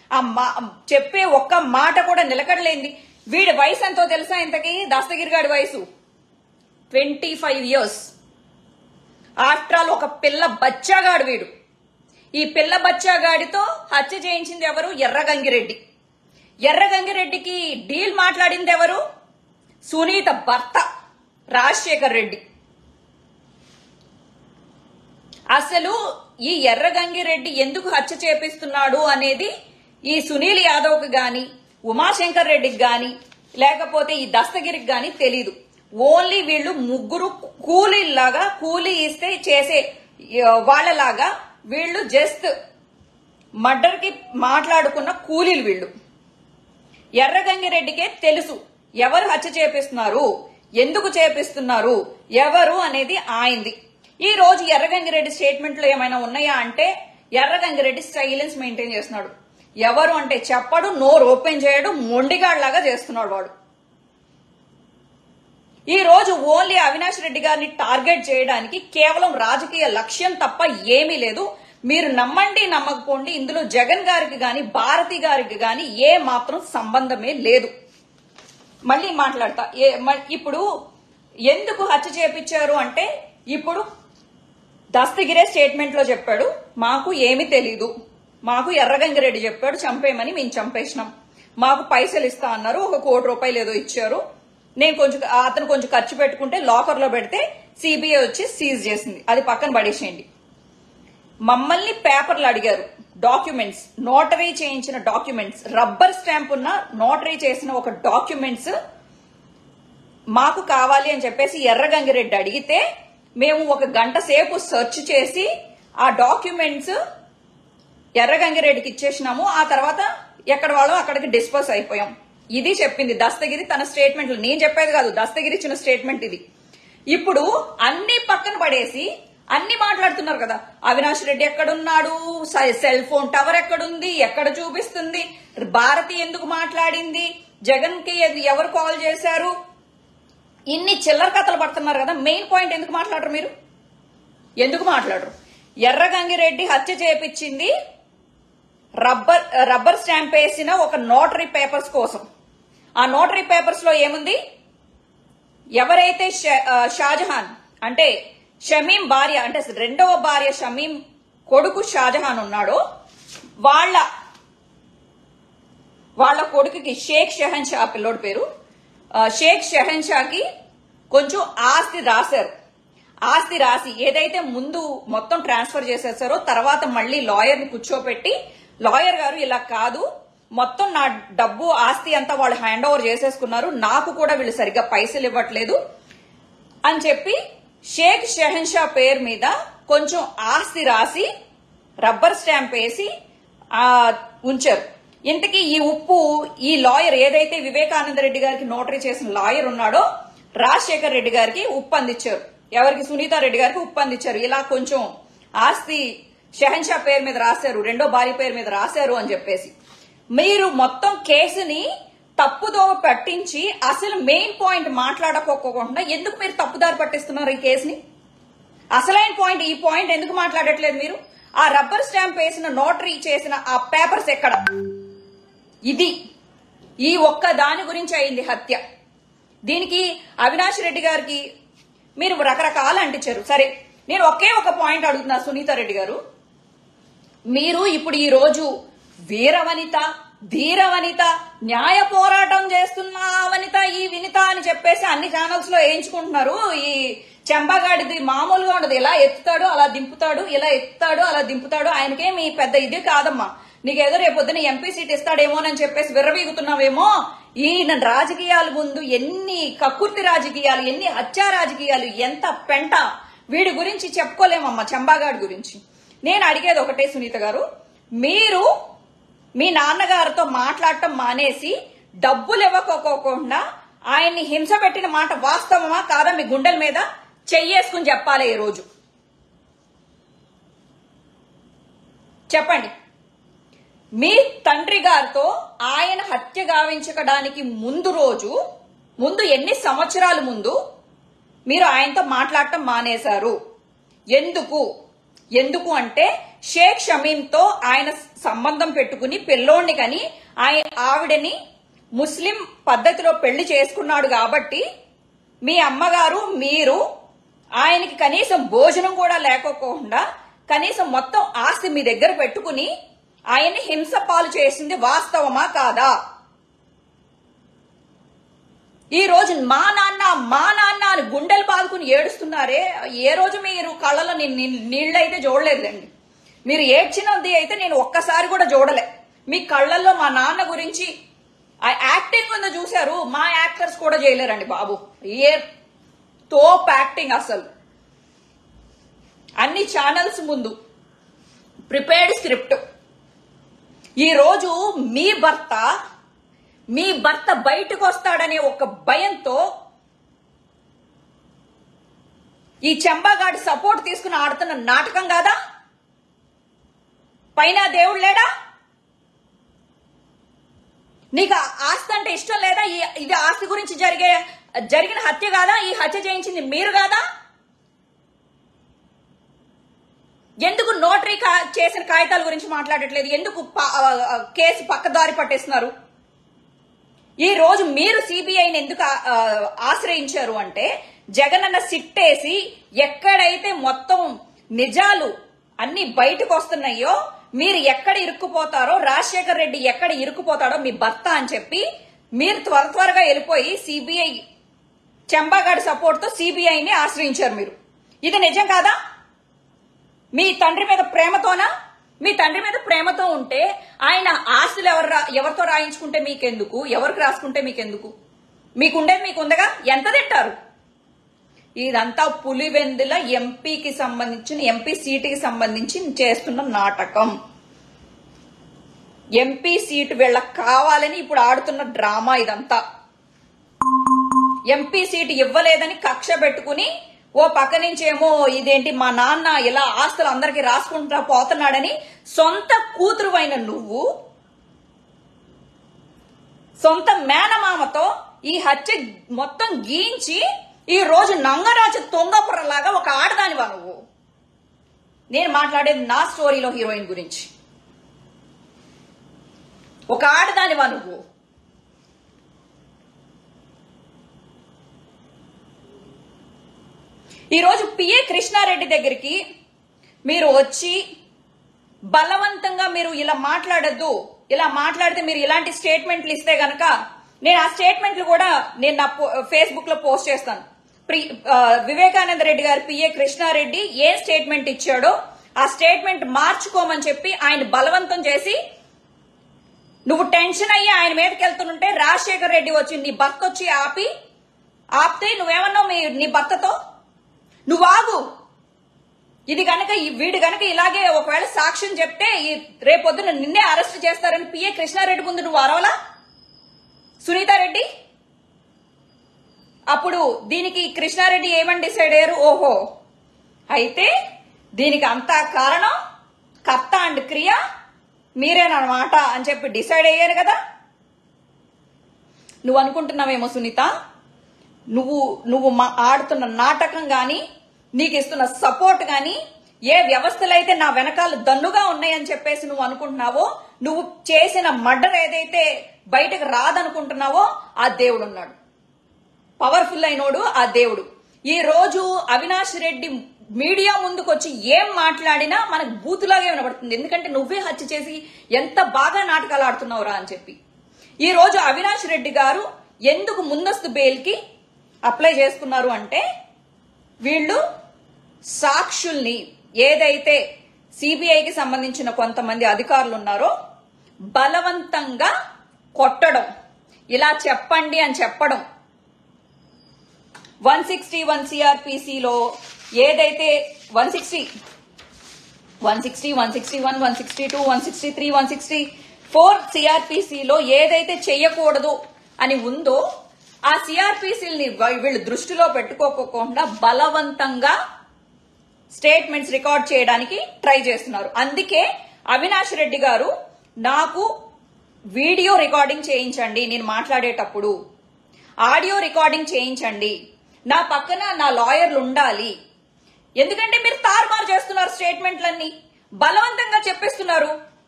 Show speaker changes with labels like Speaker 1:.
Speaker 1: ఆ మా చెప్పే ఒక్క మాట కూడా నిలకడలేంది వీడి వయసు ఎంతో తెలుసా ఇంతకీ దస్తగిరి గాడి వయసు twenty five years after all ఒక పిల్ల బచ్చాగాడు వీడు ఈ పిల్ల బచ్చాగాడితో హత్య చేయించింది ఎవరు ఎర్రగంగిరెడ్డి ఎర్రగంగిరెడ్డికి డీల్ మాట్లాడింది ఎవరు సునీత భర్త రాజశేఖర్ రెడ్డి అసలు ఈ ఎర్రగంగిరెడ్డి ఎందుకు హత్య చేపిస్తున్నాడు అనేది ఈ సునీల్ యాదవ్కి గాని ఉమాశంకర్ రెడ్డికి గాని లేకపోతే ఈ దస్తగిరికి గాని తెలీదు ఓన్లీ వీళ్ళు ముగ్గురు కూలీలాగా కూలీ ఇస్తే చేసే ఆ, వాళ్ళలాగా వీళ్ళు జస్ట్ మర్డర్ కి మాట్లాడుకున్న కూలీలు వీళ్ళు ఎర్రగంగిరెడ్డికే తెలుసు ఎవరు హత్య చేపిస్తున్నారు ఎందుకు చేపిస్తున్నారు ఎవరు అనేది ఆయింది ఈ రోజు ఎర్రగంగిరెడ్డి స్టేట్మెంట్లు ఏమైనా ఉన్నాయా అంటే ఎర్రగంగిరెడ్డి సైలెన్స్ మెయింటైన్ చేస్తున్నాడు ఎవరు అంటే చెప్పడు నోరు ఓపెన్ చేయడు మొండిగాడ్లాగా చేస్తున్నాడు వాడు ఈ రోజు ఓన్లీ అవినాష్ రెడ్డి గారిని టార్గెట్ చేయడానికి కేవలం రాజకీయ లక్ష్యం తప్ప ఏమీ లేదు మీరు నమ్మండి నమ్మకపోండి ఇందులో జగన్ గారికి గాని భారతి గారికి గాని ఏ మాత్రం సంబంధమే లేదు మళ్ళీ మాట్లాడతా ఏ- మ- ఇప్పుడు ఎందుకు హత్య చేపించారు అంటే ఇప్పుడు దస్తగిరే స్టేట్మెంట్ లో చెప్పాడు మాకు ఏమీ తెలీదు మాకు ఎర్రగంగిరెడ్డి చెప్పాడు చంపేయమని మేము చంపేసినాం మాకు పైసలు ఇస్తా అన్నారు ఒక కోటి రూపాయలు ఏదో ఇచ్చారు నేను కొంచెం అతను కొంచెం ఖర్చు పెట్టుకుంటే లాకర్ లో పెడితే సిబిఐ వచ్చి సీజ్ చేసింది అది పక్కన పడేసేయండి మమ్మల్ని పేపర్లు అడిగారు డాక్యుమెంట్స్ నోటరీ చేయించిన డాక్యుమెంట్స్ రబ్బర్ స్టాంప్ ఉన్న నోటరీ చేసిన ఒక డాక్యుమెంట్స్ మాకు కావాలి అని చెప్పేసి ఎర్రగంగిరెడ్డి అడిగితే మేము ఒక గంట సేపు సెర్చ్ చేసి ఆ డాక్యుమెంట్స్ ఎర్రగంగిరెడ్డికి ఇచ్చేసినాము ఆ తర్వాత ఎక్కడ వాళ్ళో అక్కడికి డిస్పర్స్ అయిపోయాం ఇది చెప్పింది దస్తగిరి తన స్టేట్మెంట్ నేను చెప్పేది కాదు దస్తగిరి ఇచ్చిన స్టేట్మెంట్ ఇది ఇప్పుడు అన్ని పక్కన పడేసి అన్ని మాట్లాడుతున్నారు కదా అవినాష్ రెడ్డి ఎక్కడున్నాడు స- సెల్ ఫోన్ టవర్ ఎక్కడుంది ఎక్కడ చూపిస్తుంది భారతి ఎందుకు మాట్లాడింది జగన్ కి ఎవరు కాల్ చేశారు ఇన్ని చిల్లర కథలు పడుతున్నారు కదా మెయిన్ పాయింట్ ఎందుకు మాట్లాడరు మీరు ఎందుకు మాట్లాడరు ఎర్రగంగిరెడ్డి హత్య చేపించింది రబ్బర్ రబ్బర్ స్టాంప్ వేసిన ఒక నోటరీ పేపర్స్ కోసం ఆ నోటరీ పేపర్స్ లో ఏముంది ఎవరైతే షా- ఆ, షాజహాన్ అంటే షమీం భార్య అంటే రెండవ భార్య షమీం కొడుకు షాజహాన్ ఉన్నాడో వాళ్ళ వాళ్ళ కొడుకుకి షేక్ షెహన్ షా పిల్లోడి పేరు ఆ, షేక్ షెహన్ షాకి కొంచెం ఆస్తి రాశారు ఆస్తి రాసి ఏదైతే ముందు మొత్తం ట్రాన్స్ఫర్ చేసేసారో తర్వాత మళ్ళీ లాయర్ ని కూర్చోపెట్టి లాయర్ గారు ఇలా కాదు మొత్తం నా డబ్బు ఆస్తి అంతా వాళ్ళు హ్యాండ్ ఓవర్ చేసేసుకున్నారు నాకు కూడా వీళ్ళు సరిగ్గా పైసలు ఇవ్వట్లేదు అని చెప్పి షేక్ షెహన్ షా పేరు మీద కొంచెం ఆస్తి రాసి రబ్బర్ స్టాంప్ వేసి ఆ, ఉంచారు ఇంతకీ ఈ ఉప్పు ఈ లాయర్ ఏదైతే వివేకానంద రెడ్డి గారికి నోటరీ చేసిన లాయర్ ఉన్నాడో రాజశేఖర్ రెడ్డి గారికి ఉప్పు అందించారు ఎవరికి సునీత రెడ్డి గారికి ఉప్పు అందించారు ఇలా కొంచెం ఆస్తి షెహన్ షా పేరు మీద రాశారు రెండో భార్య పేరు మీద రాశారు అని చెప్పేసి మీరు మొత్తం కేసుని తప్పుదోవ పట్టించి అసలు మెయిన్ పాయింట్ మాట్లాడకోకుండా ఎందుకు మీరు తప్పుదారి పట్టిస్తున్నారు ఈ కేసుని అసలైన పాయింట్ ఈ పాయింట్ ఎందుకు మాట్లాడట్లేదు మీరు ఆ రబ్బర్ స్టాంప్ వేసిన నోటరీ చేసిన ఆ పేపర్స్ ఎక్కడ ఇది ఈ ఒక్క దాని గురించి అయింది హత్య దీనికి అవినాష్ రెడ్డి గారికి మీరు రకరకాలు అంటించారు సరే నేను ఒకే ఒక పాయింట్ అడుగుతున్నా సునీత రెడ్డి గారు మీరు ఇప్పుడు ఈ రోజు వీరవనిత ధీరవనిత న్యాయ పోరాటం చేస్తున్న వనిత ఈ వినిత అని చెప్పేసి అన్ని ఛానల్స్ లో వేయించుకుంటున్నారు ఈ చెంబగాడిది మామూలుగా ఉండదు ఇలా ఎత్తుతాడు అలా దింపుతాడు ఇలా ఎత్తుతాడు అలా దింపుతాడు ఆయనకేమి పెద్ద ఇది కాదమ్మా నీకేదో రేపొద్దున ఎంపీ సీట్ ఇస్తాడేమోనని చెప్పేసి విర్రవీగుతున్నావేమో ఈయన రాజకీయాల ముందు ఎన్ని కక్కుర్తి రాజకీయాలు ఎన్ని హత్యా రాజకీయాలు ఎంత పెంట వీడి గురించి చెప్పుకోలేమమ్మా చంబాగాడి గురించి నేను అడిగేది ఒకటే సునీత గారు మీరు మీ నాన్నగారితో మాట్లాడటం మానేసి డబ్బులు ఇవ్వకోకోకుండా ఆయన్ని హింస పెట్టిన మాట వాస్తవమా కాదా మీ గుండెల మీద చెయ్యేసుకుని చెప్పాలి ఈ రోజు చెప్పండి మీ తండ్రి గారితో ఆయన హత్య గావించడానికి ముందు రోజు ముందు ఎన్ని సంవత్సరాల ముందు మీరు ఆయనతో మాట్లాడటం మానేశారు ఎందుకు ఎందుకు అంటే షేక్ షమీంతో ఆయన సంబంధం పెట్టుకుని పిల్లోడిని కని ఆయ ఆవిడని ముస్లిం పద్ధతిలో పెళ్లి చేసుకున్నాడు కాబట్టి మీ అమ్మగారు మీరు ఆయనకి కనీసం భోజనం కూడా లేకోకుండా కనీసం మొత్తం ఆస్తి మీ దగ్గర పెట్టుకుని ఆయన్ని హింస పాలు చేసింది వాస్తవమా కాదా ఈ రోజు మా నాన్న మా నాన్న అని గుండెలు బాదుకుని ఏడుస్తున్నారే ఏ రోజు మీరు కళ్ళలో నీ- నీ- నీళ్ళైతే చూడలేదులేండి మీరు ఏడ్చినది అయితే నేను ఒక్కసారి కూడా చూడలే మీ కళ్ళల్లో మా నాన్న గురించి ఆ యాక్టింగ్ ఉందో చూశారు మా యాక్టర్స్ కూడా చేయలేరండి బాబు ఏ తోప్ యాక్టింగ్ అసలు అన్ని ఛానల్స్ ముందు ప్రిపేర్డ్ స్క్రిప్ట్ ఈ రోజు మీ భర్త మీ భర్త బయటకు వస్తాడనే ఒక భయంతో ఈ చెంబాగాడి సపోర్ట్ తీసుకుని ఆడుతున్న నాటకం కాదా పైన దేవుడు లేడా నీకు ఆ ఆస్తి అంటే ఇష్టం లేదా ఈ ఇది ఆస్తి గురించి జరిగే జరిగిన హత్య కాదా ఈ హత్య చేయించింది మీరు కాదా ఎందుకు నోటరీ కా- చేసిన కాగితాల గురించి మాట్లాడట్లేదు ఎందుకు ప- ఆ, ఆ, కేసు పక్కదారి పట్టేస్తున్నారు ఈ రోజు మీరు సిబిఐని ఎందుకు ఆ- ఆ, ఆశ్రయించారు అంటే జగన్ అన్న సిట్టేసి ఎక్కడైతే మొత్తం నిజాలు అన్ని బయటకు వస్తున్నాయో మీరు ఎక్కడ ఇరుక్కుపోతారో రాజశేఖర్ రెడ్డి ఎక్కడ ఇరుక్కుపోతాడో మీ భర్త అని చెప్పి మీరు త్వర త్వరగా వెళ్ళిపోయి సిబిఐ చెంబాగాడి సపోర్ట్ తో సిబిఐని ఆశ్రయించారు మీరు ఇది నిజం కాదా మీ తండ్రి మీద ప్రేమతోనా మీ తండ్రి మీద ప్రేమతో ఉంటే ఆయన ఆస్తులు ఎవరు రా- ఎవరితో రాయించుకుంటే మీకెందుకు ఎవరికి రాసుకుంటే మీకెందుకు మీకుండేది మీకు ఉందగా ఎంత తింటారు ఇదంతా పులివెందుల ఎంపీకి సంబంధించిన ఎంపీ సీటుకి సంబంధించి చేస్తున్న నాటకం ఎంపీ సీటు వీళ్ళకి కావాలని ఇప్పుడు ఆడుతున్న డ్రామా ఇదంతా ఎంపీ సీటు ఇవ్వలేదని కక్ష పెట్టుకుని ఓ పక్క నుంచేమో ఇదేంటి మా నాన్న ఇలా ఆస్తులు అందరికి రాసుకుంటా పోతున్నాడని సొంత కూతురువైన నువ్వు సొంత మేనమామతో ఈ హత్య మొత్తం గీయించి ఈ రోజు నంగరాజు తొంగపురలాగా ఒక ఆడదానివా నువ్వు నేను మాట్లాడేది నా స్టోరీలో హీరోయిన్ గురించి ఒక ఆడదానివా నువ్వు ఈరోజు పిఏ కృష్ణారెడ్డి దగ్గరికి మీరు వచ్చి బలవంతంగా మీరు ఇలా మాట్లాడద్దు ఇలా మాట్లాడితే మీరు ఇలాంటి స్టేట్మెంట్లు ఇస్తే గనక నేను ఆ స్టేట్మెంట్లు కూడా నేను నా ఫేస్బుక్ లో పోస్ట్ చేస్తాను ప్రి- ఆ, వివేకానంద రెడ్డి గారు పిఏ కృష్ణారెడ్డి ఏ స్టేట్మెంట్ ఇచ్చాడో ఆ స్టేట్మెంట్ మార్చుకోమని చెప్పి ఆయన బలవంతం చేసి నువ్వు టెన్షన్ అయ్యి ఆయన మీదకి వెళ్తుంటే రాజశేఖర్ రెడ్డి వచ్చి నీ భర్త వచ్చి ఆపి ఆపితే నువ్వేమన్నావు మీ నీ భర్తతో నువ్వు ఆగు ఇది గనక ఈ వీడు గనక ఇలాగే ఒకవేళ సాక్ష్యం చెప్తే ఈ రేపొద్దున నిన్నే అరెస్ట్ చేస్తారని పిఏ కృష్ణారెడ్డి ముందు నువ్వు అరవలా సునీతారెడ్డి అప్పుడు దీనికి కృష్ణారెడ్డి ఏమని డిసైడ్ అయ్యారు ఓహో అయితే దీనికి అంతా కారణం కర్త అండ్ క్రియ మీరేనమాట అని చెప్పి డిసైడ్ అయ్యారు కదా నువ్వు అనుకుంటున్నావేమో సునీత నువ్వు నువ్వు మా ఆడుతున్న నాటకం గాని నీకు ఇస్తున్న సపోర్ట్ గాని ఏ వ్యవస్థలు అయితే నా వెనకాల దన్నుగా ఉన్నాయని చెప్పేసి నువ్వు అనుకుంటున్నావో నువ్వు చేసిన మర్డర్ ఏదైతే బయటకు రాదనుకుంటున్నావో ఆ దేవుడు ఉన్నాడు పవర్ఫుల్ అయినోడు ఆ దేవుడు ఈ రోజు అవినాష్ రెడ్డి మీడియా ముందుకు వచ్చి ఏం మాట్లాడినా మనకు బూతులాగే వినబడుతుంది ఎందుకంటే నువ్వే హత్య చేసి ఎంత బాగా నాటకాలు ఆడుతున్నావురా అని చెప్పి ఈ రోజు అవినాష్ రెడ్డి గారు ఎందుకు ముందస్తు బెయిల్ కి అప్లై చేసుకున్నారు అంటే వీళ్ళు సాక్షుల్ని ఏదైతే సిబిఐకి సంబంధించిన కొంతమంది అధికారులు ఉన్నారో బలవంతంగా కొట్టడం ఇలా చెప్పండి అని చెప్పడం వన్ సిక్స్టీ వన్ సిఆర్పిసిలో ఏదైతే one sixty one sixty one sixty one one sixty two one sixty three one sixty four సిఆర్పిసిలో ఏదైతే చెయ్యకూడదు అని ఉందో ఆ సిఆర్పిసిల్ని వీళ్ళు దృష్టిలో పెట్టుకోకుండా బలవంతంగా స్టేట్మెంట్స్ రికార్డ్ చేయడానికి ట్రై చేస్తున్నారు అందుకే అవినాష్ రెడ్డి గారు నాకు వీడియో రికార్డింగ్ చేయించండి నేను మాట్లాడేటప్పుడు ఆడియో రికార్డింగ్ చేయించండి నా పక్కన నా లాయర్లు ఉండాలి ఎందుకంటే మీరు తారుమారు చేస్తున్నారు స్టేట్మెంట్లన్నీ బలవంతంగా చెప్పేస్తున్నారు